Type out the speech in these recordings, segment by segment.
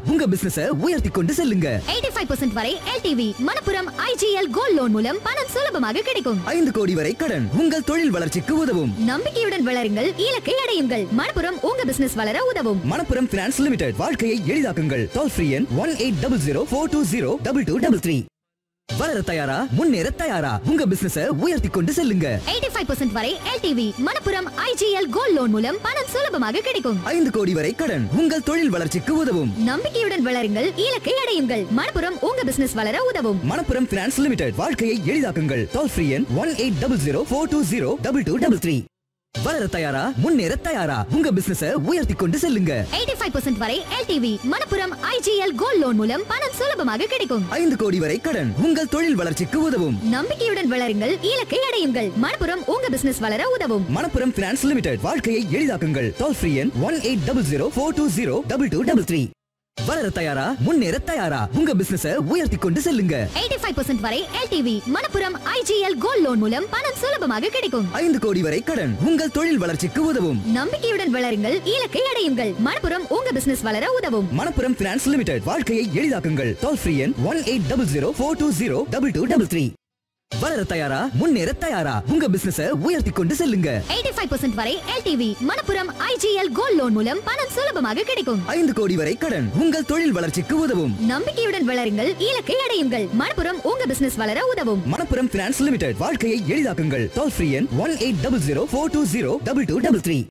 உங்க பிசினஸ உயர்த்தி கொண்டு செல்லுங்க எயிட்டி ஃபைவ் பர்சன்ட் வரை LTV Manappuram IGL gold loan மூலம் பணம் சுலபமாக கிடைக்கும் ஐந்து கோடி வரை கடன் உங்கள் தொழில் வளர்ச்சிக்கு உதவும் நம்பிக்கையுடன் வளருங்கள் இலக்கை அடையுங்கள் மணப்புரம் உங்க பிசினஸ் வளர உதவும் மணப்புரம் பினான்ஸ் லிமிடெட் வாழ்க்கையை எளிதாக்குங்கள் டோல் ஃப்ரீ எண் one eight double zero four two zero double two double three வளர தயாரா முன்னேற தயாரா உங்க பிசினஸ உயர்த்தி கொண்டு செல்லுங்க எயிட்டி ஃபைவ் பர்சன்ட் வரை LTV Manappuram IGL gold loan மூலம் பணம் சுலபமாக கிடைக்கும் ஐந்து கோடி வரை கடன் உங்கள் தொழில் வளர்ச்சிக்கு உதவும் நம்பிக்கையுடன் வளருங்கள் இலக்கை அடையுங்கள் மணப்புரம் உங்க பிசினஸ் வளர உதவும் மணப்புரம் பினான்ஸ் லிமிடெட் வாழ்க்கையை எளிதாக்குங்கள் டோல் ஃப்ரீ எண் one eight double zero four two zero double two double three வளர தயாரா முன்னேற தயாரா உங்க பிசினஸ உயர்த்தி கொண்டு செல்லுங்க எயிட்டி ஃபைவ் பர்சன்ட் வரை LTV Manappuram IGL gold loan மூலம் பணம் சுலபமாக கிடைக்கும் ஐந்து கோடி வரை கடன் உங்கள் தொழில் வளர்ச்சிக்கு உதவும் நம்பிக்கையுடன் வளருங்கள் இலக்கை அடையுங்கள் மணப்புரம் உங்க பிசினஸ் வளர உதவும் மணப்புரம் பினான்ஸ் லிமிடெட் வாழ்க்கையை எளிதாக்குங்கள் டோல் ஃப்ரீ எண் one eight double zero four two zero double two double three வளர தயாரா முன்னேற தயாரா உங்க பிசினஸ உயர்த்தி கொண்டு செல்லுங்க எயிட்டி ஃபைவ் பர்சன்ட் வரை LTV Manappuram IGL gold loan மூலம் பணம் சுலபமாக கிடைக்கும் ஐந்து கோடி வரை கடன் உங்கள் தொழில் வளர்ச்சிக்கு உதவும் நம்பிக்கையுடன் வளருங்கள் இலக்கை அடையுங்கள் மணப்புரம் உங்க பிசினஸ் வளர உதவும் மணப்புரம் பினான்ஸ் லிமிடெட் வாழ்க்கையை எளிதாக்குங்கள் டோல் ஃப்ரீ எண் one eight double zero four two zero double two double three வளர தயாரா முன்னேற தயாரா உங்க பிசினஸ உயர்த்தி கொண்டு செல்லுங்க எயிட்டி ஃபைவ் பர்சன்ட் வரை LTV Manappuram IGL gold loan மூலம் பணம் சுலபமாக கிடைக்கும் ஐந்து கோடி வரை கடன் உங்கள் தொழில் வளர்ச்சிக்கு உதவும் நம்பிக்கையுடன் வளருங்கள் இலக்கை அடையுங்கள் மணப்புரம் உங்க பிசினஸ் வளர உதவும் மணப்புரம் பினான்ஸ் லிமிடெட் வாழ்க்கையை எளிதாக்குங்கள் டோல் ஃப்ரீ எண் one eight double zero four two zero double two double three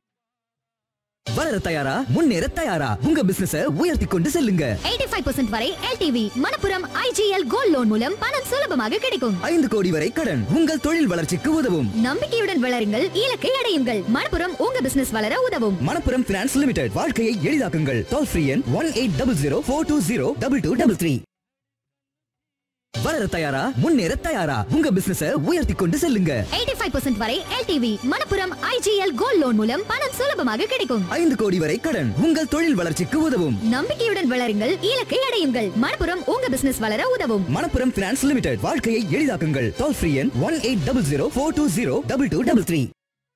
வளர தயாரா முன்னேற தயாரா உங்க பிசினஸ உயர்த்தி கொண்டு செல்லுங்க எயிட்டி ஃபைவ் பர்சன்ட் வரை LTV Manappuram IGL gold loan மூலம் பணம் சுலபமாக கிடைக்கும் ஐந்து கோடி வரை கடன் உங்கள் தொழில் வளர்ச்சிக்கு உதவும் நம்பிக்கையுடன் வளருங்கள் இலக்கை அடையுங்கள் மணப்புரம் உங்க பிசினஸ் வளர உதவும் மணப்புரம் பினான்ஸ் லிமிடெட் வாழ்க்கையை எளிதாக்குங்கள் டோல் ஃப்ரீ எண் one eight double zero four two zero double two double three வளர தயாரா முன்னேற தயாரா உங்க பிசினஸ உயர்த்தி கொண்டு செல்லுங்க எயிட்டி ஃபைவ் பர்சன்ட் வரை LTV Manappuram IGL gold loan மூலம் பணம் சுலபமாக கிடைக்கும் ஐந்து கோடி வரை கடன் உங்கள் தொழில் வளர்ச்சிக்கு உதவும் நம்பிக்கையுடன் வளருங்கள் இலக்கை அடையுங்கள் மணப்புரம் உங்க பிசினஸ் வளர உதவும் மணப்புரம் பினான்ஸ் லிமிடெட் வாழ்க்கையை எளிதாக்குங்கள் டோல் ஃப்ரீ எண் one eight double zero four two zero double two double three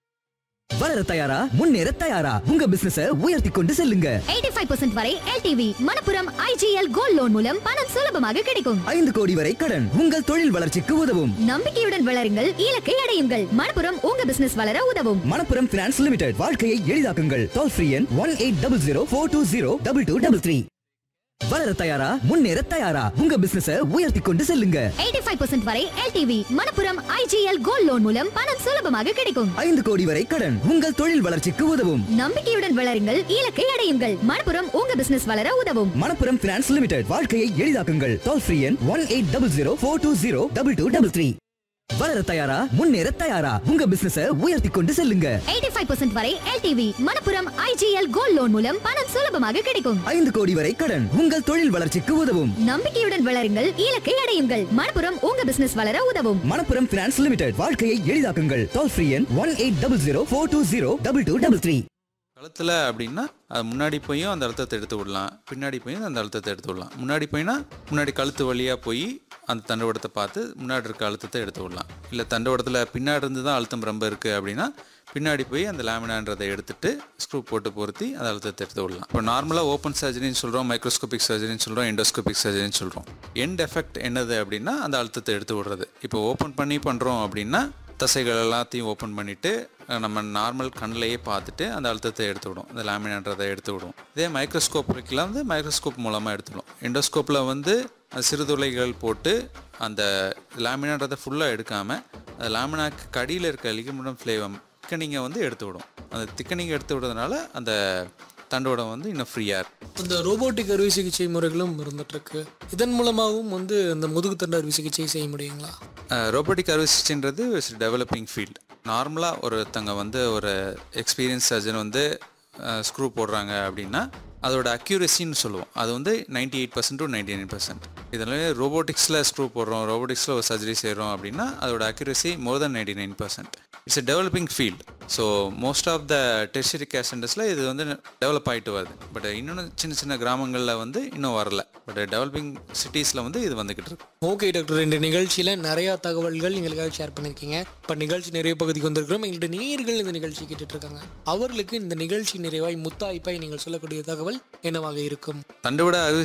வளர தயாரா முன்னேற தயாரா உங்க பிசினஸ உயர்த்தி கொண்டு செல்லுங்க எயிட்டி ஃபைவ் பர்சன்ட் வரை LTV Manappuram IGL gold loan மூலம் பணம் சுலபமாக கிடைக்கும் ஐந்து கோடி வரை கடன் உங்கள் தொழில் வளர்ச்சிக்கு உதவும் நம்பிக்கையுடன் வளருங்கள் இலக்கை அடையுங்கள் மணப்புரம் உங்க பிசினஸ் வளர உதவும் மணப்புரம் பினான்ஸ் லிமிடெட் வாழ்க்கையை எளிதாக்குங்கள் டோல் ஃப்ரீ எண் one eight double zero four two zero double two double three வளர தயாரா முன்னேற தயாரா உங்க பிசினஸ உயர்த்தி கொண்டு செல்லுங்க எயிட்டி ஃபைவ் பர்சன்ட் வரை LTV Manappuram IGL gold loan மூலம் பணம் சுலபமாக கிடைக்கும் ஐந்து கோடி வரை கடன் உங்கள் தொழில் வளர்ச்சிக்கு உதவும் நம்பிக்கையுடன் வளருங்கள் இலக்கை அடையுங்கள் மணப்புரம் உங்க பிசினஸ் வளர உதவும் மணப்புரம் பினான்ஸ் லிமிடெட் வாழ்க்கையை எளிதாக்குங்கள் டோல் ஃப்ரீ எண் one eight double zero four two zero double two double three வளர தயாரா முன்னேற தயாரா உங்க பிசினஸ உயர்த்தி கொண்டு செல்லுங்க எயிட்டி ஃபைவ் பர்சன்ட் வரை LTV Manappuram IGL gold loan மூலம் பணம் சுலபமாக கிடைக்கும் ஐந்து கோடி வரை கடன் உங்கள் தொழில் வளர்ச்சிக்கு உதவும் நம்பிக்கையுடன் வளருங்கள் இலக்கை அடையுங்கள் மணப்புரம் உங்க பிசினஸ் வளர உதவும் மணப்புரம் பினான்ஸ் லிமிடெட் வாழ்க்கையை எளிதாக்குங்கள் டோல் ஃப்ரீ எண் one eight double zero four two zero double two double three கழுத்தில் அப்படின்னா அது முன்னாடி போயும் அந்த அழுத்தத்தை எடுத்து விடலாம் பின்னாடி போயும் அந்த அழுத்தத்தை எடுத்து விடலாம் முன்னாடி போயினா முன்னாடி கழுத்து வழியாக போய் அந்த தண்டுவடத்தை பார்த்து முன்னாடி இருக்க அழுத்தத்தை எடுத்து விடலாம் இல்லை தண்டுவடத்தில் பின்னாடி இருந்து தான் அழுத்தம் ரொம்ப இருக்குது அப்படின்னா பின்னாடி போய் அந்த லேமினான்றதை எடுத்துட்டு ஸ்க்ரூ போட்டு பொருத்தி அந்த அழுத்தத்தை எடுத்து விடலாம் இப்போ நார்மலாக ஓப்பன் சர்ஜரின்னு சொல்கிறோம் மைக்ரோஸ்கோபிக் சர்ஜரின்னு சொல்கிறோம் எண்டோஸ்கோபிக் சர்ஜரின்னு சொல்கிறோம் எண்ட் எஃபெக்ட் என்னது அப்படின்னா அந்த அழுத்தத்தை எடுத்து விடுறது இப்போ ஓப்பன் பண்ணி பண்ணுறோம் அப்படின்னா தசைகள் எல்லாத்தையும் ஓப்பன் பண்ணிவிட்டு நம்ம நார்மல் கண்ணிலேயே பார்த்துட்டு அந்த அழுத்தத்தை எடுத்து விடும் அந்த லேமினான்றதை எடுத்து விடும் இதே மைக்ரோஸ்கோப்பிக்கெலாம் வந்து மைக்ரோஸ்கோப் மூலமாக எடுத்துடும் எண்டோஸ்கோப்பில் வந்து அந்த சிறுதுளைகள் போட்டு அந்த லேமினான்றதை ஃபுல்லாக எடுக்காமல் அந்த லேமினாக்கு கடியில் இருக்க லிகமிடம் ஃப்ளேவம் திக்கனிங்கை வந்து எடுத்து விடும் அந்த திக்கனிங்கை எடுத்து விடுறதுனால அந்த தண்டோடம் வந்து இன்னும் ஃப்ரீயாக இருக்கும் இந்த ரோபோட்டிக் அறுவை சிகிச்சை முறைகளும் இருந்துட்டு இருக்கு இதன் மூலமாகவும் வந்து இந்த முதுகு தண்டு அறுவை சிகிச்சை செய்ய முடியுங்களா ரோபோட்டிக் அறுவை சிகிச்சைன்றது டெவலப்பிங் ஃபீல்ட் நார்மலாக ஒருத்தங்க வந்து ஒரு எக்ஸ்பீரியன்ஸ் சர்ஜன் வந்து ஸ்க்ரூ போடுறாங்க அப்படின்னா அதோட அக்யூரஸின்னு சொல்லுவோம் அது வந்து ninety eight percent to ninety nine percent இதில் ரோபோட்டிக்ஸில் ஸ்க்ரூ போடுறோம் ரோபோட்டிக்ஸில் ஒரு சர்ஜரி செய்கிறோம் அப்படின்னா அதோட accuracy more than ninety nine percent it's a developing field so most of the tertiary care சென்டர்ஸில் இது வந்து டெவலப் ஆகிட்டு வருது பட் இன்னும் சின்ன சின்ன கிராமங்களில் வந்து இன்னும் வரல பட் டெவலப்பிங் சிட்டிஸில் வந்து இது வந்துக்கிட்டு இருக்கு ஓகே டாக்டர் இந்த நிகழ்ச்சியில் நிறையா தகவல்கள் எங்களுக்காக ஷேர் பண்ணியிருக்கீங்க இப்போ நிகழ்ச்சி நிறைய பகுதிக்கு வந்திருக்கிறோம் எங்களுடைய நேயர்கள் இந்த நிகழ்ச்சி கேட்டுட்டு இருக்காங்க அவர்களுக்கு இந்த நிகழ்ச்சி நிறைவாய் முத்தாய்ப்பாய் நீங்கள் சொல்லக்கூடிய தகவல் என்னவாக இருக்கும் தண்டுவிட அறுவை